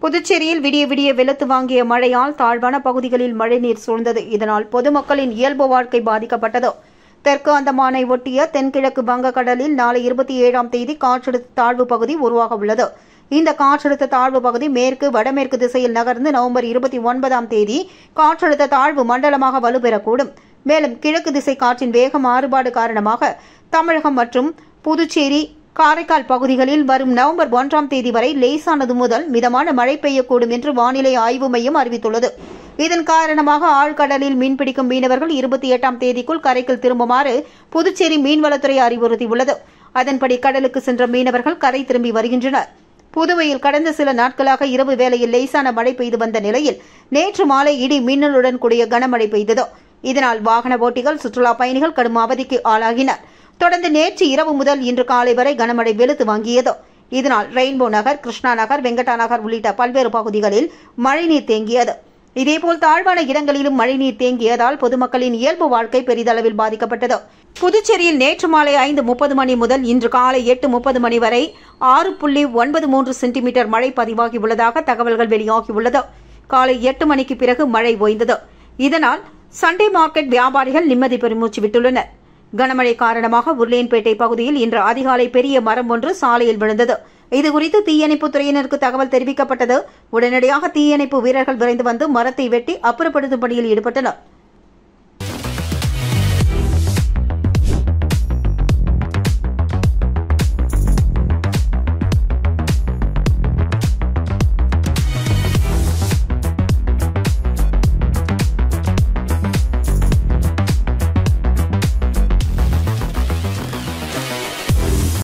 புதுச்சேரியில் விடிய விடிய வெளுத்து வாங்கிய மழையால் தாழ்வான பகுதிகளில் மழைநீர் சூழ்ந்தது இதனால் பொதுமக்களின் இயல்பு வாழ்க்கை பாதிக்கப்பட்டது தெற்கு அந்தமானை ஒட்டிய தென்கிழக்கு வங்கக்கடலில் நாளை இருபத்தி ஏழாம் தேதி காற்றழுத்த தாழ்வு பகுதி உருவாக உள்ளது இந்த காற்றழுத்த தாழ்வு பகுதி மேற்கு வடமேற்கு திசையில் நகர்ந்து நவம்பர் இருபத்தி ஒன்பதாம் தேதி காற்றழுத்த தாழ்வு மண்டலமாக வலுப்பெறக்கூடும் மேலும் கிழக்கு திசை காற்றின் வேக மாறுபாடு காரணமாக தமிழகம் மற்றும் புதுச்சேரி காரைக்கால் பகுதிகளில் வரும் நவம்பர் ஒன்றாம் தேதி வரை லேசானது முதல் மிதமான மழை பெய்யக்கூடும் என்று வானிலை ஆய்வு மையம் அறிவித்துள்ளது இதன் காரணமாக ஆழ்கடலில் மீன்பிடிக்கும் மீனவர்கள் இருபத்தி எட்டாம் தேதிக்குள் கரைக்கு திரும்புமாறு புதுச்சேரி மீன்வளத்துறை அறிவுறுத்தியுள்ளது அதன்படி கடலுக்கு சென்ற மீனவர்கள் கரை திரும்பி வருகின்றனர் புதுவையில் கடந்த சில நாட்களாக இரவு வேளையில் லேசான மழை பெய்து வந்த நிலையில் நேற்று மாலை இடி மின்னலுடன் கூடிய கனமழை பெய்தது இதனால் வாகன ஓட்டிகள் சுற்றுலா பயணிகள் கடும் அவதிக்கு ஆளாகினர் தொடர்ந்து நேற்று இரவு முதல் இன்று காலை வரை கனமழை வெளுத்து வாங்கியது இதனால் ரெயின்போ நகர் கிருஷ்ணா நகர் வெங்கடா நகர் உள்ளிட்ட பல்வேறு பகுதிகளில் மழைநீர் தேங்கியது இதேபோல் தாழ்வான இடங்களிலும் மழைநீர் தேங்கியதால் பொதுமக்களின் இயல்பு வாழ்க்கை பெரிதளவில் பாதிக்கப்பட்டது புதுச்சேரியில் நேற்று மாலை ஐந்து முப்பது மணி முதல் இன்று காலை எட்டு முப்பது மணி வரை ஆறு புள்ளி ஒன்பது மூன்று சென்டிமீட்டர் மழை பதிவாகியுள்ளதாக தகவல்கள் வெளியாகியுள்ளது காலை எட்டு மணிக்கு பிறகு மழை ஓய்ந்தது இதனால் சண்டே மார்க்கெட் வியாபாரிகள் நிம்மதி பெருமூச்சு விட்டுள்ளனர் கனமழை காரணமாக உருளையன்பேட்டை பகுதியில் இன்று அதிகாலை பெரிய மரம் ஒன்று சாலையில் விழுந்தது இதுகுறித்து தீயணைப்புத் துறையினருக்கு தகவல் தெரிவிக்கப்பட்டது உடனடியாக தீயணைப்பு வீரர்கள் விரைந்து வந்து மரத்தை வெட்டி அப்புறப்படுத்தும் பணியில் ஈடுபட்டனர்